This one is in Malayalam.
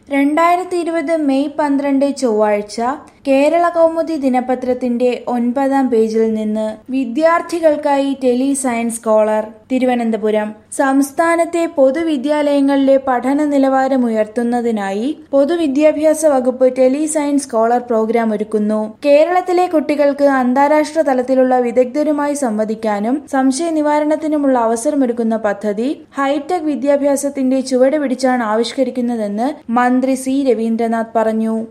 രണ്ടായിരത്തി ഇരുപത് മെയ് പന്ത്രണ്ട് ചൊവ്വാഴ്ച കേരള കൗമുദി ദിനപത്രത്തിന്റെ ഒൻപതാം പേജിൽ നിന്ന് വിദ്യാർത്ഥികൾക്കായി ടെലി സയൻസ് സ്കോളർ തിരുവനന്തപുരം സംസ്ഥാനത്തെ പൊതുവിദ്യാലയങ്ങളിലെ പഠന നിലവാരം ഉയർത്തുന്നതിനായി പൊതുവിദ്യാഭ്യാസ വകുപ്പ് ടെലി സയൻസ് സ്കോളർ പ്രോഗ്രാം ഒരുക്കുന്നു കേരളത്തിലെ കുട്ടികൾക്ക് അന്താരാഷ്ട്ര തലത്തിലുള്ള വിദഗ്ധരുമായി സംവദിക്കാനും സംശയ നിവാരണത്തിനുമുള്ള അവസരമൊരുക്കുന്ന പദ്ധതി ഹൈടെക് വിദ്യാഭ്യാസത്തിന്റെ ചുവട് പിടിച്ചാണ് ആവിഷ്കരിക്കുന്നതെന്ന് മന്ത്രി സി രവീന്ദ്രനാഥ് പറഞ്ഞു